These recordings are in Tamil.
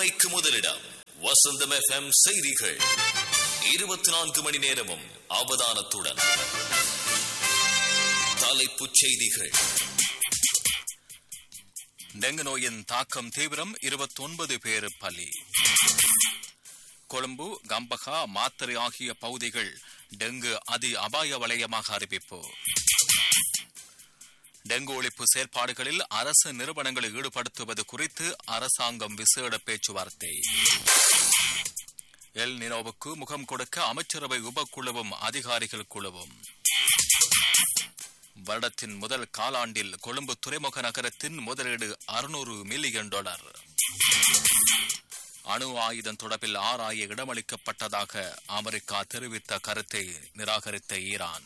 மணிக்கு முதலிடம் வசந்தம் எஃப்எம் செய்திகள் இருபத்தி நான்கு மணி நேரமும் அவதானத்துடன் தலைப்புச் செய்திகள் டெங்கு நோயின் தாக்கம் தீவிரம் இருபத்தொன்பது பேர் பலி கொழும்பு கம்பகா மாத்தறை ஆகிய பகுதிகள் டெங்கு அதி அபாய வலயமாக அறிவிப்பு டெங்கு ஒழிப்பு செயற்பாடுகளில் அரசு நிறுவனங்களை ஈடுபடுத்துவது குறித்து அரசாங்கம் விசேட பேச்சுவார்த்தை எல் நினோவுக்கு முகம் கொடுக்க அமைச்சரவை உபக்குழுவும் அதிகாரிகள் குழுவும் வருடத்தின் முதல் காலாண்டில் கொழும்பு துறைமுக நகரத்தின் முதலீடு அறுநூறு மில்லியன் டாலர் அணு ஆயுதம் தொடர்பில் ஆராய இடமளிக்கப்பட்டதாக அமெரிக்கா தெரிவித்த கருத்தை நிராகரித்த ஈரான்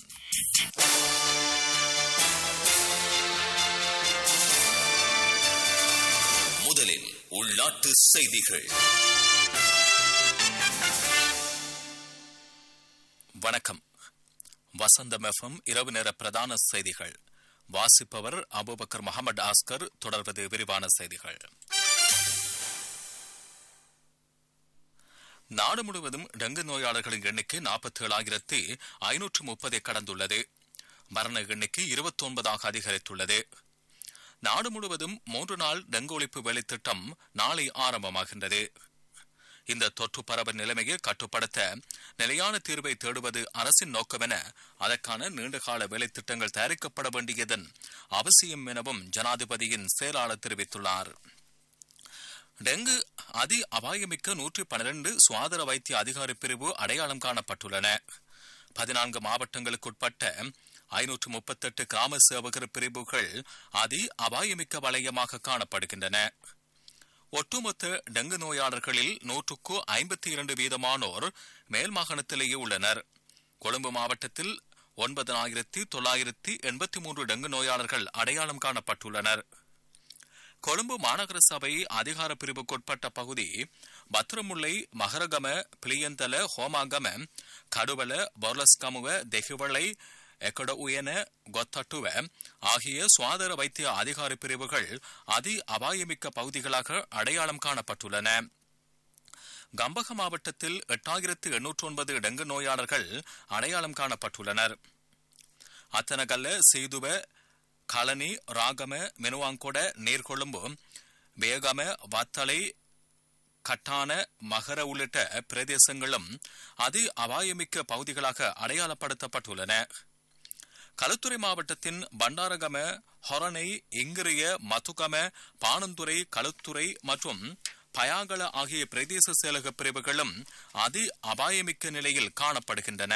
முதலில் உள்நாட்டு செய்திகள் வணக்கம் வசந்தம் எஃப்எம் இரவு நேர பிரதான செய்திகள் வாசிப்பவர் அபுபக்கர் முகமது ஆஸ்கர் தொடர்வது விரிவான செய்திகள் நாடு முழுவதும் டெங்கு நோயாளர்களின் எண்ணிக்கை நாற்பத்தி ஏழாயிரத்தி ஐநூற்று முப்பதை கடந்துள்ளது மரண எண்ணிக்கை இருபத்தி ஒன்பதாக அதிகரித்துள்ளது நாடு முழுவதும் மூன்று நாள் டெங்கு ஒழிப்பு வேலைத்திட்டம் நாளை ஆரம்பமாகின்றது இந்த தொற்று பரவல் நிலைமையை கட்டுப்படுத்த நிலையான தீர்வை தேடுவது அரசின் நோக்கமென அதற்கான நீண்டகால வேலைத்திட்டங்கள் தயாரிக்கப்பட வேண்டியதன் அவசியம் எனவும் ஜனாதிபதியின் செயலாளர் தெரிவித்துள்ளார் டெங்கு அதி அபாயமிக்க நூற்றி பன்னிரண்டு சுகாதார வைத்திய அதிகாரி பிரிவு அடையாளம் காணப்பட்டுள்ளன பதினான்கு மாவட்டங்களுக்குட்பட்ட ஐநூற்று முப்பத்தெட்டு கிராம சேவகர் பிரிவுகள் அதி அபாயமிக்க வலயமாக காணப்படுகின்றன ஒட்டுமொத்த டெங்கு நோயாளர்களில் நூற்றுக்கு ஐம்பத்தி இரண்டு வீதமானோர் மேல் மாகாணத்திலேயே உள்ளனர் கொழும்பு மாவட்டத்தில் ஒன்பதாயிரத்தி தொள்ளாயிரத்தி எண்பத்தி மூன்று டெங்கு நோயாளர்கள் அடையாளம் காணப்பட்டுள்ளனர் கொழும்பு மாநகர சபை அதிகார பிரிவுக்குட்பட்ட பகுதி பத்திரமுல்லை மகரகம பிளியந்தல ஹோமாகம கடுவல பொர்லஸ்கமுவ தெகுவளை எக்கட உயன கொத்தட்டுவ ஆகிய சுகாதார வைத்திய அதிகார பிரிவுகள் அதி அபாயமிக்க பகுதிகளாக அடையாளம் காணப்பட்டுள்ளன கம்பக மாவட்டத்தில் எட்டாயிரத்து எண்ணூற்று ஒன்பது டெங்கு நோயாளர்கள் அடையாளம் காணப்பட்டுள்ளனர் அத்தனகல்ல செய்துவ களனி ராகம மெனுவாங்கொட நீர்கொழும்பு வேகம வத்தலை கட்டான மகர உள்ளிட்ட பிரதேசங்களும் அதி அபாயமிக்க பகுதிகளாக அடையாளப்படுத்தப்பட்டுள்ளன களுத்துறை மாவட்டத்தின் பண்டாரகம ஹொரணை இங்கிரிய மதுகம பானந்துறை களுத்துறை மற்றும் பயாகல ஆகிய பிரதேச செயலக பிரிவுகளும் அதி அபாயமிக்க நிலையில் காணப்படுகின்றன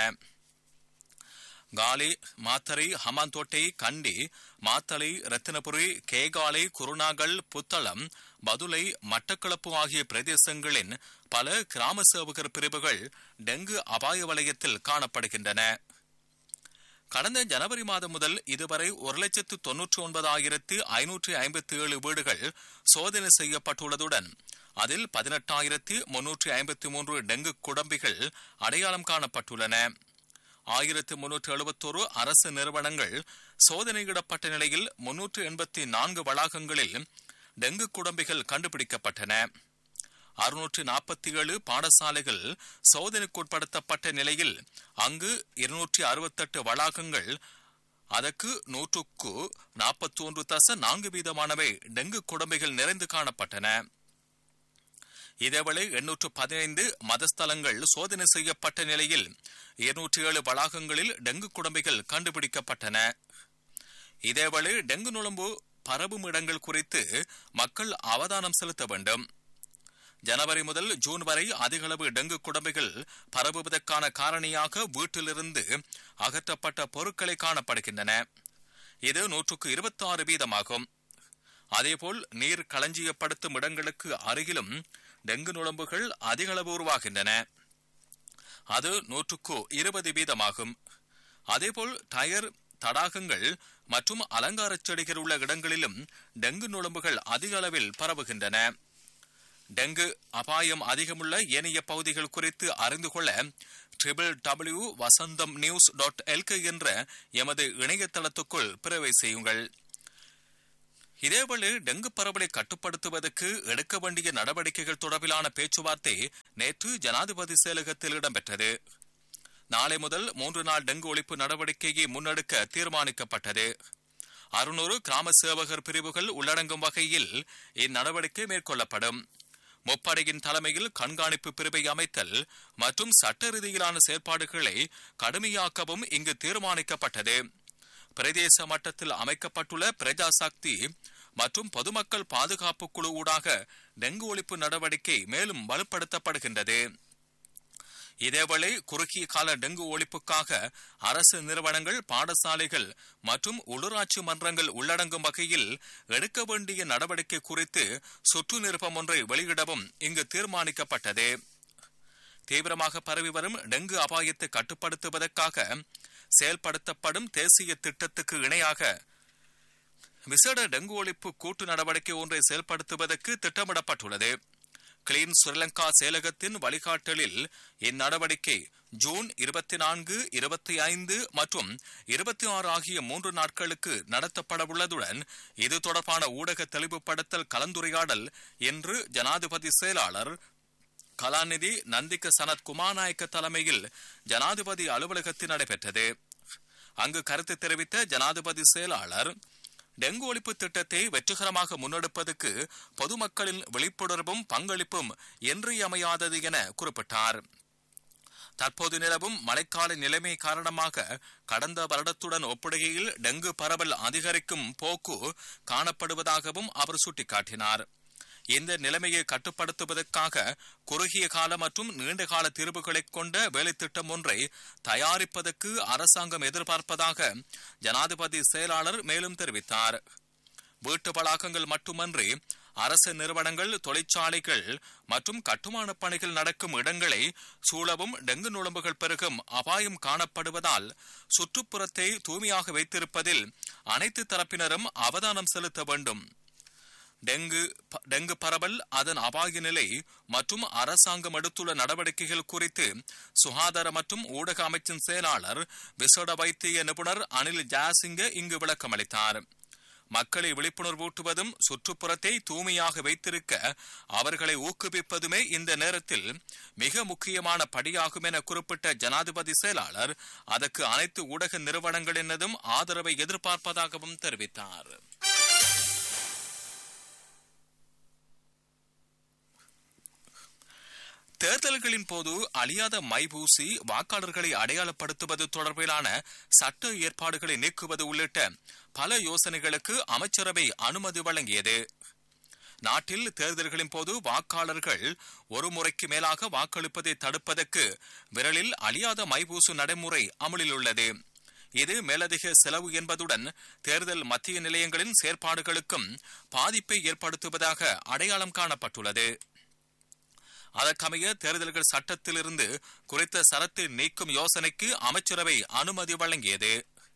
காலி மாத்தரை ஹமாந்தோட்டை கண்டி மாத்தலை ரத்தினபுரி கேகாலை குருநாகல் புத்தளம் பதுளை மட்டக்களப்பு ஆகிய பிரதேசங்களின் பல கிராம சேவகர் பிரிவுகள் டெங்கு அபாய வலயத்தில் காணப்படுகின்றன கடந்த ஜனவரி மாதம் முதல் இதுவரை ஒரு லட்சத்து தொன்னூற்றி ஒன்பதாயிரத்து ஐநூற்றி ஐம்பத்தி ஏழு வீடுகள் சோதனை செய்யப்பட்டுள்ளதுடன் அதில் பதினெட்டாயிரத்து முன்னூற்றி ஐம்பத்தி மூன்று டெங்கு குடம்பிகள் அடையாளம் காணப்பட்டுள்ளன ஆயிரத்து முன்னூற்று எழுபத்தோரு அரசு நிறுவனங்கள் சோதனையிடப்பட்ட நிலையில் முன்னூற்று எண்பத்தி நான்கு வளாகங்களில் டெங்கு குடம்பிகள் கண்டுபிடிக்கப்பட்டன அறுநூற்று நாற்பத்தி ஏழு பாடசாலைகள் சோதனைக்குட்படுத்தப்பட்ட நிலையில் அங்கு இருநூற்றி அறுபத்தெட்டு வளாகங்கள் அதற்கு நூற்றுக்கு நாற்பத்தி ஒன்று தச நான்கு வீதமானவை டெங்கு குடம்பைகள் நிறைந்து காணப்பட்டன இதேவேளை எண்ணூற்று பதினைந்து மதஸ்தலங்கள் சோதனை செய்யப்பட்ட நிலையில் இருநூற்றி ஏழு வளாகங்களில் டெங்கு குடம்பைகள் கண்டுபிடிக்கப்பட்டன இதேவேளை டெங்கு நுழம்பு பரவும் இடங்கள் குறித்து மக்கள் அவதானம் செலுத்த வேண்டும் ஜனவரி முதல் ஜூன் வரை அதிகளவு டெங்கு குடம்பைகள் பரவுவதற்கான காரணியாக வீட்டிலிருந்து அகற்றப்பட்ட பொருட்களை காணப்படுகின்றன இது நூற்றுக்கு இருபத்தி ஆறு வீதமாகும் அதேபோல் நீர் களஞ்சியப்படுத்தும் இடங்களுக்கு அருகிலும் டெங்கு நுழம்புகள் அதிகளவு உருவாகின்றன அது நூற்றுக்கு இருபது வீதமாகும் அதேபோல் டயர் தடாகங்கள் மற்றும் அலங்கார செடிகள் உள்ள இடங்களிலும் டெங்கு நுழம்புகள் அதிக அளவில் பரவுகின்றன டெங்கு அபாயம் அதிகமுள்ள ஏனைய பகுதிகள் குறித்து அறிந்து கொள்ள triple W Vasantham news dot LK என்ற எமது இணையதளத்துக்குள் பிரவை செய்யுங்கள் இதேவேளை டெங்கு பரவலை கட்டுப்படுத்துவதற்கு எடுக்க வேண்டிய நடவடிக்கைகள் தொடர்பிலான பேச்சுவார்த்தை நேற்று ஜனாதிபதி செயலகத்தில் இடம்பெற்றது நாளை முதல் மூன்று நாள் டெங்கு ஒழிப்பு நடவடிக்கையை முன்னெடுக்க தீர்மானிக்கப்பட்டது அறுநூறு கிராம சேவகர் பிரிவுகள் உள்ளடங்கும் வகையில் இந்நடவடிக்கை மேற்கொள்ளப்படும் முப்படையின் தலைமையில் கண்காணிப்பு பிரிவை அமைத்தல் மற்றும் சட்ட ரீதியிலான செயற்பாடுகளை கடுமையாக்கவும் இங்கு தீர்மானிக்கப்பட்டது பிரதேச மட்டத்தில் அமைக்கப்பட்டுள்ள பிரஜா சக்தி மற்றும் பொதுமக்கள் பாதுகாப்பு குழு ஊடாக டெங்கு ஒழிப்பு நடவடிக்கை மேலும் வலுப்படுத்தப்படுகின்றது இதேவேளை குறுகிய கால டெங்கு ஒழிப்புக்காக அரசு நிறுவனங்கள் பாடசாலைகள் மற்றும் உள்ளூராட்சி மன்றங்கள் உள்ளடங்கும் வகையில் எடுக்க வேண்டிய நடவடிக்கை குறித்து சுற்று நிருபம் ஒன்றை வெளியிடவும் இங்கு தீர்மானிக்கப்பட்டது தீவிரமாக பரவி வரும் டெங்கு அபாயத்தை கட்டுப்படுத்துவதற்காக செயல்படுத்தப்படும் தேசிய திட்டத்துக்கு இணையாக விசேட டெங்கு ஒழிப்பு கூட்டு நடவடிக்கை ஒன்றை செயல்படுத்துவதற்கு திட்டமிடப்பட்டுள்ளது கிளீன் ஸ்ரீலங்கா செயலகத்தின் வழிகாட்டலில் இந்நடவடிக்கை ஜூன் இருபத்தி நான்கு இருபத்தி ஐந்து மற்றும் இருபத்தி ஆறு ஆகிய மூன்று நாட்களுக்கு நடத்தப்படவுள்ளதுடன் இது தொடர்பான ஊடக தெளிவுபடுத்தல் கலந்துரையாடல் இன்று ஜனாதிபதி செயலாளர் கலாநிதி நந்திக சனத் குமாநாயக்க தலைமையில் ஜனாதிபதி அலுவலகத்தில் நடைபெற்றது அங்கு கருத்து தெரிவித்த ஜனாதிபதி செயலாளர் டெங்கு ஒழிப்பு திட்டத்தை வெற்றிகரமாக முன்னெடுப்பதற்கு பொதுமக்களின் விழிப்புணர்வும் பங்களிப்பும் இன்றியமையாதது என குறிப்பிட்டார் தற்போது நிலவும் மழைக்கால நிலைமை காரணமாக கடந்த வருடத்துடன் ஒப்பிடுகையில் டெங்கு பரவல் அதிகரிக்கும் போக்கு காணப்படுவதாகவும் அவர் சுட்டிக்காட்டினார் இந்த நிலைமையை கட்டுப்படுத்துவதற்காக குறுகிய கால மற்றும் நீண்டகால தீர்வுகளை கொண்ட வேலைத்திட்டம் ஒன்றை தயாரிப்பதற்கு அரசாங்கம் எதிர்பார்ப்பதாக ஜனாதிபதி செயலாளர் மேலும் தெரிவித்தார் வீட்டு வளாகங்கள் மட்டுமன்றி அரசு நிறுவனங்கள் தொழிற்சாலைகள் மற்றும் கட்டுமான பணிகள் நடக்கும் இடங்களை சூழவும் டெங்கு நுழம்புகள் பெருகும் அபாயம் காணப்படுவதால் சுற்றுப்புறத்தை தூய்மையாக வைத்திருப்பதில் அனைத்து தரப்பினரும் அவதானம் செலுத்த வேண்டும் டெங்கு டெங்கு பரவல் அதன் அபாய நிலை மற்றும் அரசாங்கம் எடுத்துள்ள நடவடிக்கைகள் குறித்து சுகாதார மற்றும் ஊடக அமைச்சின் செயலாளர் விசேட வைத்திய நிபுணர் அனில் ஜாசிங்க இங்கு விளக்கம் அளித்தார் மக்களை விழிப்புணர்வூட்டுவதும் சுற்றுப்புறத்தை தூய்மையாக வைத்திருக்க அவர்களை ஊக்குவிப்பதுமே இந்த நேரத்தில் மிக முக்கியமான படியாகும் என குறிப்பிட்ட ஜனாதிபதி செயலாளர் அதற்கு அனைத்து ஊடக நிறுவனங்களினதும் ஆதரவை எதிர்பார்ப்பதாகவும் தெரிவித்தார் தேர்தல்களின் போது அழியாத மை பூசி வாக்காளர்களை அடையாளப்படுத்துவது தொடர்பிலான சட்ட ஏற்பாடுகளை நீக்குவது உள்ளிட்ட பல யோசனைகளுக்கு அமைச்சரவை அனுமதி வழங்கியது நாட்டில் தேர்தல்களின் போது வாக்காளர்கள் ஒரு முறைக்கு மேலாக வாக்களிப்பதை தடுப்பதற்கு விரலில் அழியாத மைபூசு நடைமுறை அமலில் உள்ளது இது மேலதிக செலவு என்பதுடன் தேர்தல் மத்திய நிலையங்களின் செயற்பாடுகளுக்கும் பாதிப்பை ஏற்படுத்துவதாக அடையாளம் காணப்பட்டுள்ளது அதற்கமைய தேர்தல்கள் சட்டத்திலிருந்து குறித்த சரத்தை நீக்கும் யோசனைக்கு அமைச்சரவை அனுமதி வழங்கியது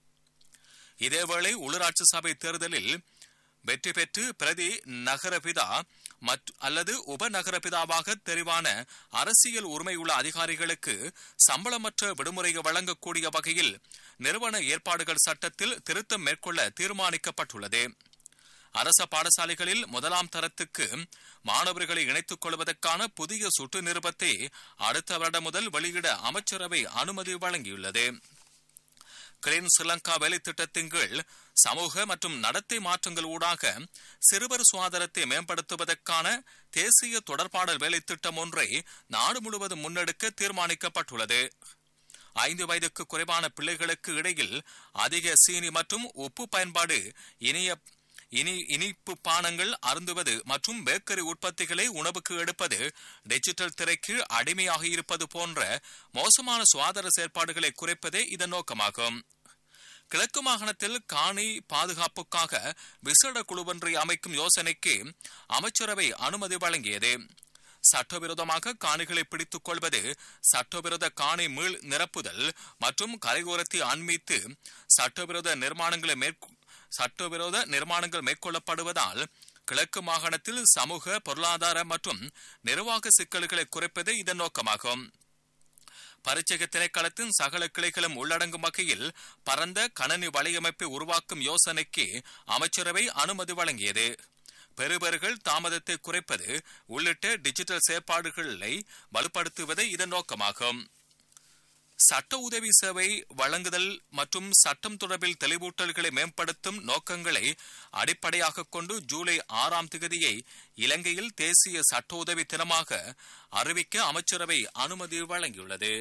இதேவேளை உள்ளூராட்சி சபை தேர்தலில் வெற்றி பெற்று பிரதி நகரபிதா அல்லது உபநகரபிதாவாக தெரிவான அரசியல் உரிமையுள்ள அதிகாரிகளுக்கு சம்பளமற்ற விடுமுறையை வழங்கக்கூடிய வகையில் நிறுவன ஏற்பாடுகள் சட்டத்தில் திருத்தம் மேற்கொள்ள தீர்மானிக்கப்பட்டுள்ளது அரச பாடசாலைகளில் முதலாம் தரத்துக்கு மாணவர்களை இணைத்துக் கொள்வதற்கான புதிய சுற்று நிருபத்தை அடுத்த வருடம் முதல் வெளியிட அமைச்சரவை அனுமதி வழங்கியுள்ளது கிரீன் ஸ்ரீலங்கா வேலை திட்டத்தின் கீழ் சமூக மற்றும் நடத்தை மாற்றங்கள் ஊடாக சிறுவர் சுகாதாரத்தை மேம்படுத்துவதற்கான தேசிய தொடர்பாடல் வேலை திட்டம் ஒன்றை நாடு முழுவதும் முன்னெடுக்க தீர்மானிக்கப்பட்டுள்ளது ஐந்து வயதுக்கு குறைவான பிள்ளைகளுக்கு இடையில் அதிக சீனி மற்றும் உப்பு பயன்பாடு இனிய இனி இனிப்பு பானங்கள் அருந்துவது மற்றும் பேக்கரி உற்பத்திகளை உணவுக்கு எடுப்பது டிஜிட்டல் திரைக்கு அடிமையாக இருப்பது போன்ற மோசமான சுகாதார செயற்பாடுகளை குறைப்பதே இதன் நோக்கமாகும் கிழக்கு மாகாணத்தில் காணி பாதுகாப்புக்காக விசேட குழுவொன்றை அமைக்கும் யோசனைக்கு அமைச்சரவை அனுமதி வழங்கியது சட்டவிரோதமாக காணிகளை பிடித்துக் கொள்வது சட்டவிரோத காணி மீள் நிரப்புதல் மற்றும் கரையோரத்தை அண்மித்து சட்டவிரோத நிர்மாணங்களை மேற்கொ சட்டவிரோத நிர்மாணங்கள் மேற்கொள்ளப்படுவதால் கிழக்கு மாகாணத்தில் சமூக பொருளாதார மற்றும் நிர்வாக சிக்கல்களை குறைப்பதே இதன் நோக்கமாகும் பரிச்சக திணைக்களத்தின் சகல கிளைகளும் உள்ளடங்கும் வகையில் பரந்த கணனி வலையமைப்பை உருவாக்கும் யோசனைக்கு அமைச்சரவை அனுமதி வழங்கியது பெறுபர்கள் தாமதத்தை குறைப்பது உள்ளிட்ட டிஜிட்டல் செயற்பாடுகளை வலுப்படுத்துவதே இதன் நோக்கமாகும் சட்ட உதவி சேவை வழங்குதல் மற்றும் சட்டம் தொடர்பில் தெளிவூட்டல்களை மேம்படுத்தும் நோக்கங்களை அடிப்படையாக கொண்டு ஜூலை ஆறாம் திகதியை இலங்கையில் தேசிய சட்ட உதவி தினமாக அறிவிக்க அமைச்சரவை அனுமதி வழங்கியுள்ளது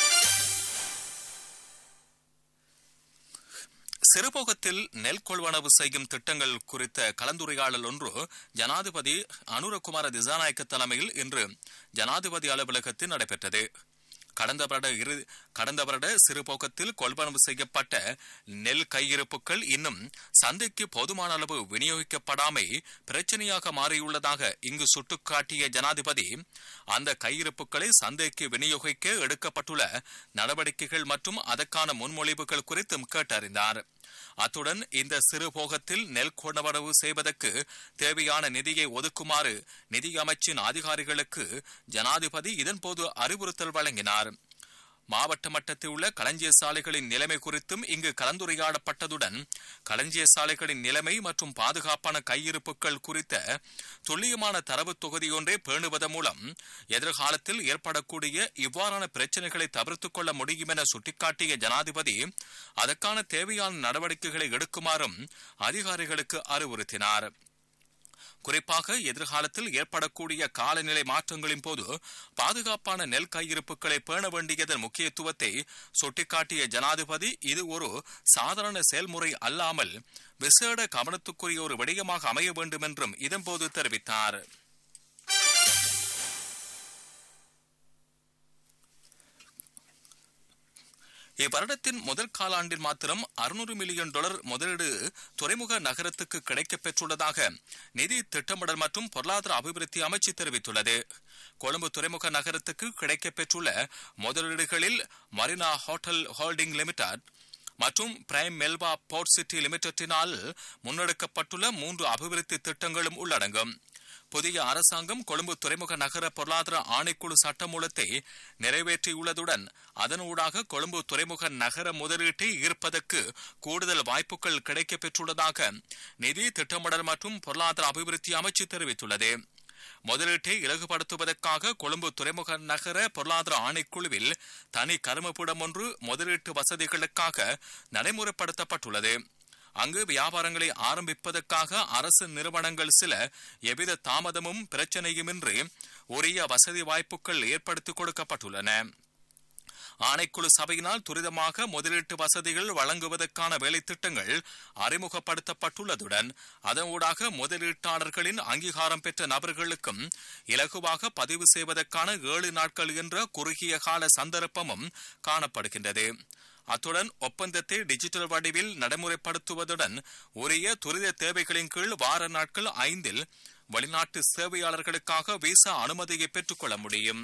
சிறுபோகத்தில் நெல் கொள்வனவு செய்யும் திட்டங்கள் குறித்த கலந்துரையாடல் ஒன்று ஜனாதிபதி அனுரகுமார திசாநாயக்க தலைமையில் இன்று ஜனாதிபதி அலுவலகத்தில் நடைபெற்றது கடந்த வருட இரு கடந்த வருட சிறுபோக்கத்தில் கொள்வனவு செய்யப்பட்ட நெல் கையிருப்புகள் இன்னும் சந்தைக்கு போதுமான அளவு விநியோகிக்கப்படாமை பிரச்சனையாக மாறியுள்ளதாக இங்கு சுட்டிக்காட்டிய ஜனாதிபதி அந்த கையிருப்புகளை சந்தைக்கு விநியோகிக்க எடுக்கப்பட்டுள்ள நடவடிக்கைகள் மற்றும் அதற்கான முன்மொழிவுகள் குறித்தும் கேட்டறிந்தார் அத்துடன் இந்த சிறு போகத்தில் நெல் கொணவரவு செய்வதற்கு தேவையான நிதியை ஒதுக்குமாறு நிதி அமைச்சின் அதிகாரிகளுக்கு ஜனாதிபதி இதன்போது அறிவுறுத்தல் வழங்கினார் மாவட்ட மட்டத்தில் உள்ள களஞ்சிய சாலைகளின் நிலைமை குறித்தும் இங்கு கலந்துரையாடப்பட்டதுடன் களஞ்சிய சாலைகளின் நிலைமை மற்றும் பாதுகாப்பான கையிருப்புகள் குறித்த துல்லியமான தரவு தொகுதியொன்றை பேணுவதன் மூலம் எதிர்காலத்தில் ஏற்படக்கூடிய இவ்வாறான பிரச்சனைகளை தவிர்த்துக் கொள்ள முடியும் என சுட்டிக்காட்டிய ஜனாதிபதி அதற்கான தேவையான நடவடிக்கைகளை எடுக்குமாறும் அதிகாரிகளுக்கு அறிவுறுத்தினார் குறிப்பாக எதிர்காலத்தில் ஏற்படக்கூடிய காலநிலை மாற்றங்களின் போது பாதுகாப்பான நெல் கையிருப்புகளை பேண வேண்டியதன் முக்கியத்துவத்தை சுட்டிக்காட்டிய ஜனாதிபதி இது ஒரு சாதாரண செயல்முறை அல்லாமல் விசேட கவனத்துக்குரிய ஒரு விடயமாக அமைய வேண்டும் என்றும் இதன்போது தெரிவித்தார் இவ்வருடத்தின் முதல் காலாண்டில் மாத்திரம் அறுநூறு மில்லியன் டாலர் முதலீடு துறைமுக நகரத்துக்கு கிடைக்கப் பெற்றுள்ளதாக நிதி திட்டமிடல் மற்றும் பொருளாதார அபிவிருத்தி அமைச்சு தெரிவித்துள்ளது கொழும்பு துறைமுக நகரத்துக்கு கிடைக்கப் பெற்றுள்ள முதலீடுகளில் மரினா ஹோட்டல் ஹோல்டிங் லிமிடெட் மற்றும் பிரைம் மெல்வா போர்ட் சிட்டி லிமிடெட்டினால் முன்னெடுக்கப்பட்டுள்ள மூன்று அபிவிருத்தி திட்டங்களும் உள்ளடங்கும் புதிய அரசாங்கம் கொழும்பு துறைமுக நகர பொருளாதார ஆணைக்குழு சட்டமூலத்தை நிறைவேற்றியுள்ளதுடன் அதனூடாக கொழும்பு துறைமுக நகர முதலீட்டை ஈர்ப்பதற்கு கூடுதல் வாய்ப்புகள் கிடைக்கப் பெற்றுள்ளதாக நிதி திட்டமிடல் மற்றும் பொருளாதார அபிவிருத்தி அமைச்சு தெரிவித்துள்ளது முதலீட்டை இலகுபடுத்துவதற்காக கொழும்பு துறைமுக நகர பொருளாதார ஆணைக்குழுவில் தனி கருமப்பிடம் ஒன்று முதலீட்டு வசதிகளுக்காக நடைமுறைப்படுத்தப்பட்டுள்ளது அங்கு வியாபாரங்களை ஆரம்பிப்பதற்காக அரசு நிறுவனங்கள் சில எவ்வித தாமதமும் பிரச்சனையுமின்றி உரிய வசதி வாய்ப்புகள் ஏற்படுத்திக் கொடுக்கப்பட்டுள்ளன ஆணைக்குழு சபையினால் துரிதமாக முதலீட்டு வசதிகள் வழங்குவதற்கான வேலை திட்டங்கள் அறிமுகப்படுத்தப்பட்டுள்ளதுடன் அதனூடாக முதலீட்டாளர்களின் அங்கீகாரம் பெற்ற நபர்களுக்கும் இலகுவாக பதிவு செய்வதற்கான ஏழு நாட்கள் என்ற குறுகிய கால சந்தர்ப்பமும் காணப்படுகின்றது அத்துடன் ஒப்பந்தத்தை டிஜிட்டல் வடிவில் நடைமுறைப்படுத்துவதுடன் உரிய துரித தேவைகளின் கீழ் வார நாட்கள் ஐந்தில் வெளிநாட்டு சேவையாளர்களுக்காக விசா அனுமதியை பெற்றுக்கொள்ள முடியும்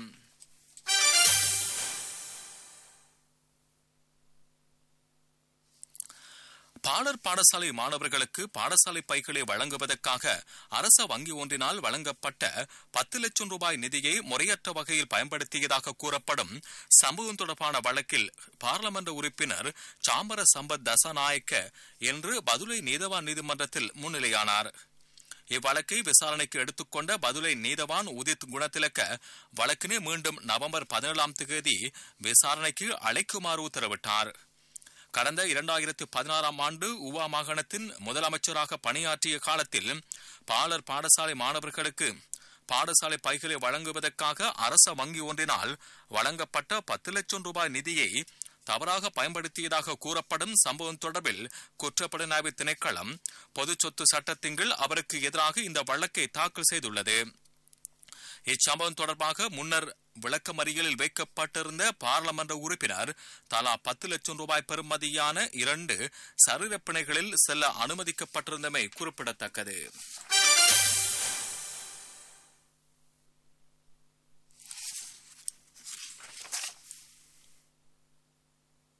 பாடர் பாடசாலை மாணவர்களுக்கு பாடசாலை பைகளை வழங்குவதற்காக அரச வங்கி ஒன்றினால் வழங்கப்பட்ட பத்து லட்சம் ரூபாய் நிதியை முறையற்ற வகையில் பயன்படுத்தியதாக கூறப்படும் சம்பவம் தொடர்பான வழக்கில் பாராளுமன்ற உறுப்பினர் சாம்பர சம்பத் தசநாயக்க இன்று பதுளை நீதவான் நீதிமன்றத்தில் முன்னிலையானார் இவ்வழக்கை விசாரணைக்கு எடுத்துக்கொண்ட பதுளை நீதவான் உதித் குணத்திலக்க வழக்கினை மீண்டும் நவம்பர் பதினேழாம் தேதி விசாரணைக்கு அழைக்குமாறு உத்தரவிட்டார் கடந்த இரண்டாயிரத்து பதினாறாம் ஆண்டு உவா மாகாணத்தின் முதலமைச்சராக பணியாற்றிய காலத்தில் பாலர் பாடசாலை மாணவர்களுக்கு பாடசாலை பைகளை வழங்குவதற்காக அரச வங்கி ஒன்றினால் வழங்கப்பட்ட பத்து லட்சம் ரூபாய் நிதியை தவறாக பயன்படுத்தியதாக கூறப்படும் சம்பவம் தொடர்பில் குற்றப்புலனாய்வு திணைக்களம் பொது சொத்து சட்டத்தின் கீழ் அவருக்கு எதிராக இந்த வழக்கை தாக்கல் செய்துள்ளது இச்சம்பவம் தொடர்பாக முன்னர் விளக்கமறியலில் வைக்கப்பட்டிருந்த பாராளுமன்ற உறுப்பினர் தலா பத்து லட்சம் ரூபாய் பெறுமதியான இரண்டு சரீரப்பிணைகளில் செல்ல அனுமதிக்கப்பட்டிருந்தமை குறிப்பிடத்தக்கது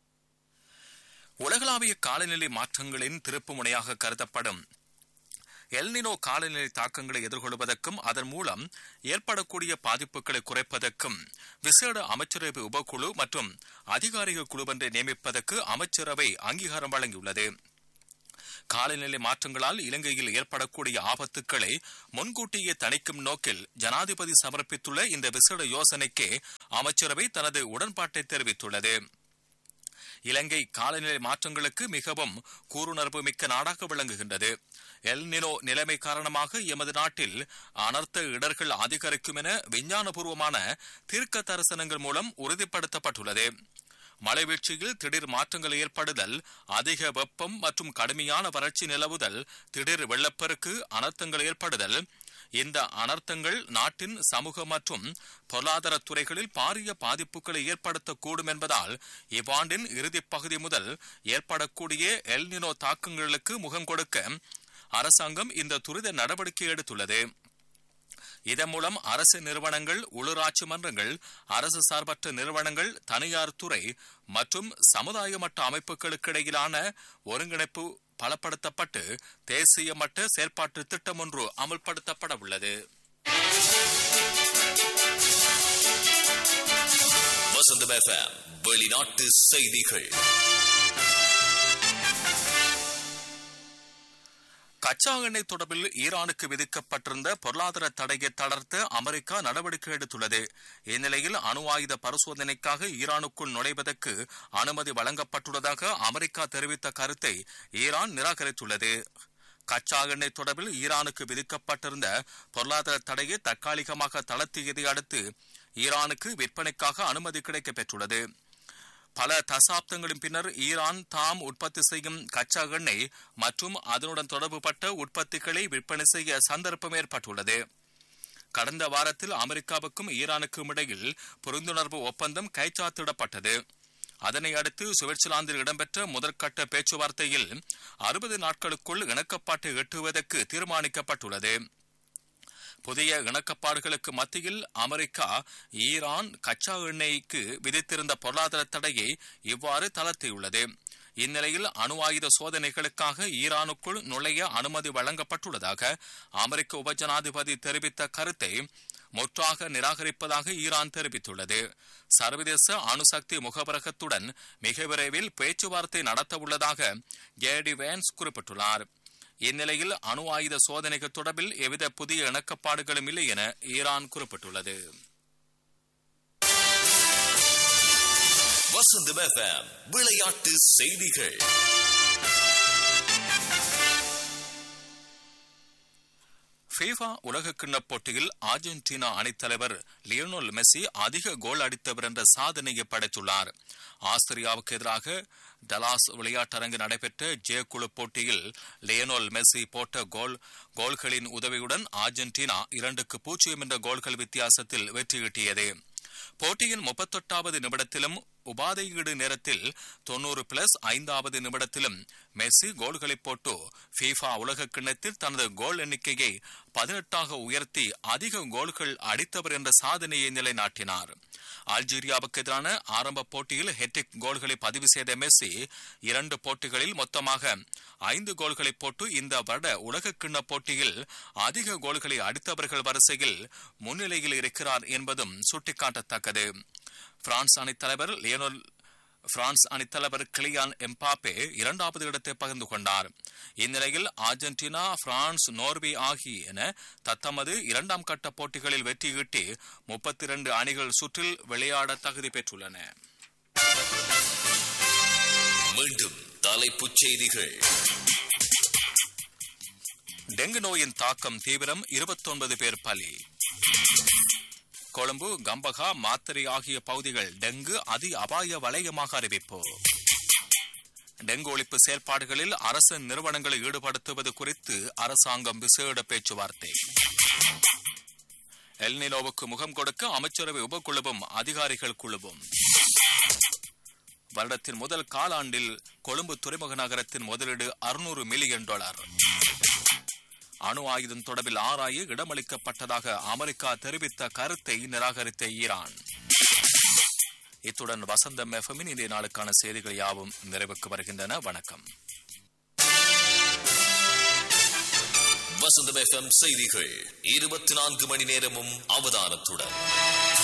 உலகளாவிய காலநிலை மாற்றங்களின் திருப்பு முனையாக கருதப்படும் எல்னினோ காலநிலை தாக்கங்களை எதிர்கொள்வதற்கும் அதன் மூலம் ஏற்படக்கூடிய பாதிப்புகளை குறைப்பதற்கும் விசேட அமைச்சரவை உபக்குழு மற்றும் அதிகாரிகள் குழுவொன்றை நியமிப்பதற்கு அமைச்சரவை அங்கீகாரம் வழங்கியுள்ளது காலநிலை மாற்றங்களால் இலங்கையில் ஏற்படக்கூடிய ஆபத்துக்களை முன்கூட்டியே தணிக்கும் நோக்கில் ஜனாதிபதி சமர்ப்பித்துள்ள இந்த விசேட யோசனைக்கு அமைச்சரவை தனது உடன்பாட்டை தெரிவித்துள்ளது இலங்கை காலநிலை மாற்றங்களுக்கு மிகவும் கூறுணர்வு மிக்க நாடாக விளங்குகின்றது எல் நினோ நிலைமை காரணமாக எமது நாட்டில் அனர்த்த இடர்கள் அதிகரிக்கும் என விஞ்ஞானபூர்வமான தீர்க்க தரிசனங்கள் மூலம் உறுதிப்படுத்தப்பட்டுள்ளது மழைவீழ்ச்சியில் திடீர் மாற்றங்கள் ஏற்படுதல் அதிக வெப்பம் மற்றும் கடுமையான வறட்சி நிலவுதல் திடீர் வெள்ளப்பெருக்கு அனர்த்தங்கள் ஏற்படுதல் இந்த அனர்த்தங்கள் நாட்டின் சமூக மற்றும் பொருளாதார துறைகளில் பாரிய பாதிப்புகளை ஏற்படுத்தக்கூடும் என்பதால் இவ்வாண்டின் இறுதிப் பகுதி முதல் ஏற்படக்கூடிய எல்னினோ தாக்கங்களுக்கு முகம் கொடுக்க அரசாங்கம் இந்த துரித நடவடிக்கை எடுத்துள்ளது இதன் மூலம் அரசு நிறுவனங்கள் உள்ளூராட்சி மன்றங்கள் அரசு சார்பற்ற நிறுவனங்கள் தனியார் துறை மற்றும் சமுதாய மட்ட அமைப்புகளுக்கு இடையிலான ஒருங்கிணைப்பு பலப்படுத்தப்பட்டு தேசிய மட்ட செயற்பாட்டு திட்டம் ஒன்று அமல்படுத்தப்பட உள்ளது வசந்தம் எஃப்எம் வெளிநாட்டு செய்திகள் கச்சா எண்ணெய் தொடர்பில் ஈரானுக்கு விதிக்கப்பட்டிருந்த பொருளாதார தடையை தளர்த்த அமெரிக்கா நடவடிக்கை எடுத்துள்ளது இந்நிலையில் அணு ஆயுத பரிசோதனைக்காக ஈரானுக்குள் நுழைவதற்கு அனுமதி வழங்கப்பட்டுள்ளதாக அமெரிக்கா தெரிவித்த கருத்தை ஈரான் நிராகரித்துள்ளது கச்சா எண்ணெய் தொடர்பில் ஈரானுக்கு விதிக்கப்பட்டிருந்த பொருளாதார தடையை தற்காலிகமாக தளர்த்தியதை அடுத்து ஈரானுக்கு விற்பனைக்காக அனுமதி கிடைக்கப் பெற்றுள்ளது பல தசாப்தங்களின் பின்னர் ஈரான் தாம் உற்பத்தி செய்யும் கச்சா எண்ணெய் மற்றும் அதனுடன் தொடர்புபட்ட உற்பத்திகளை விற்பனை செய்ய சந்தர்ப்பம் ஏற்பட்டுள்ளது கடந்த வாரத்தில் அமெரிக்காவுக்கும் ஈரானுக்கும் இடையில் புரிந்துணர்வு ஒப்பந்தம் கைச்சாத்திடப்பட்டது அதனை அடுத்து சுவிட்சர்லாந்தில் இடம்பெற்ற முதற்கட்ட பேச்சுவார்த்தையில் அறுபது நாட்களுக்குள் இணக்கப்பாட்டை எட்டுவதற்கு தீர்மானிக்கப்பட்டுள்ளது புதிய இணக்கப்பாடுகளுக்கு மத்தியில் அமெரிக்கா ஈரான் கச்சா எண்ணெய்க்கு விதித்திருந்த பொருளாதார தடையை இவ்வாறு தளர்த்தியுள்ளது இந்நிலையில் அணு ஆயுத சோதனைகளுக்காக ஈரானுக்குள் நுழைய அனுமதி வழங்கப்பட்டுள்ளதாக அமெரிக்க உபஜனாதிபதி தெரிவித்த கருத்தை முற்றாக நிராகரிப்பதாக ஈரான் தெரிவித்துள்ளது சர்வதேச அணுசக்தி முகவரகத்துடன் மிக விரைவில் பேச்சுவார்த்தை நடத்தவுள்ளதாக ஜேடி வேன்ஸ் குறிப்பிட்டுள்ளார் இந்நிலையில் அணு ஆயுத சோதனைகள் தொடர்பில் எவ்வித புதிய இணக்கப்பாடுகளும் இல்லை என ஈரான் குறிப்பிட்டுள்ளது வசந்தம் எஃப்எம் விளையாட்டு செய்திகள் ஃபீஃபா உலகக்கிண்ண போட்டியில் அர்ஜென்டினா அணித்தலைவர் லியோனல் மெஸ்ஸி அதிக கோல் அடித்தவர் என்ற சாதனையை படைத்துள்ளார் ஆஸ்திரியாவுக்கு எதிராக டலாஸ் விளையாட்டரங்கு நடைபெற்ற ஜே குழு போட்டியில் லியோனல் மெஸ்ஸி போட்ட கோல் கோல்களின் உதவியுடன் அர்ஜென்டினா இரண்டுக்கு பூஜ்ஜியம் என்ற கோல்கள் வித்தியாசத்தில் வெற்றியீட்டியது போட்டியின் முப்பத்தெட்டாவது நிமிடத்திலும் உபாதையீடு நேரத்தில் தொன்னூறு பிளஸ் ஐந்தாவது நிமிடத்திலும் மெஸ்ஸி கோல்களை போட்டு ஃபீஃபா உலக கிண்ணத்தில் தனது கோல் எண்ணிக்கையை பதினெட்டாக உயர்த்தி அதிக கோல்கள் அடித்தவர் என்ற சாதனையை நிலைநாட்டினார் அல்ஜீரியாவுக்கு எதிரான ஆரம்ப போட்டியில் ஹெட்ரிக் கோல்களை பதிவு செய்த மெஸ்ஸி இரண்டு போட்டிகளில் மொத்தமாக ஐந்து கோல்களை போட்டு இந்த வருட உலக கிண்ண போட்டியில் அதிக கோல்களை அடித்தவர்கள் வரிசையில் முன்னிலையில் இருக்கிறார் என்பதும் சுட்டிக்காட்டத்தக்கது பிரான்ஸ் அணித்தலைவர் லியோனல் பிரான்ஸ் அணித்தலைவர் கிளியான் எம்பாப்பே இரண்டாவது இடத்தை பகிர்ந்து கொண்டார் இந்நிலையில் அர்ஜென்டினா பிரான்ஸ் நோர்வே ஆகியன தத்தமது இரண்டாம் கட்ட போட்டிகளில் வெற்றி ஈட்டி முப்பத்தி இரண்டு அணிகள் சுற்றில் விளையாட தகுதி பெற்றுள்ளன மீண்டும் தலைப்புச் செய்திகள் டெங்கு நோயின் தாக்கம் தீவிரம் இருபத்தொன்பது பேர் பலி கொழும்பு கம்பகா மாத்தறை ஆகிய பகுதிகள் டெங்கு அதி அபாய வலயமாக அறிவிப்பு டெங்கு ஒழிப்பு செயல்பாடுகளில் அரசு நிறுவனங்களை ஈடுபடுத்துவது குறித்து அரசாங்கம் விசேட பேச்சுவார்த்தை எல்னிலோவுக்கு முகம் கொடுக்க அமைச்சரவை உபக்குழுவும் அதிகாரிகள் குழுவும் வருடத்தின் முதல் காலாண்டில் கொழும்பு துறைமுக நகரத்தின் முதலீடு அறுநூறு மில்லியன் டாலர் அணு ஆயுதம் தொடர்பில் ஆராய இடமளிக்கப்பட்டதாக அமெரிக்கா தெரிவித்த கருத்தை நிராகரித்த ஈரான் இத்துடன் வசந்தம் எஃப்எம்மின் இன்றைய நாளுக்கான செய்திகள் யாவும் நிறைவுக்கு வருகின்றன வணக்கம் வசந்தம் எஃப்எம் செய்திகள் இருபத்தி நான்கு மணி நேரமும் அவதானத்துடன்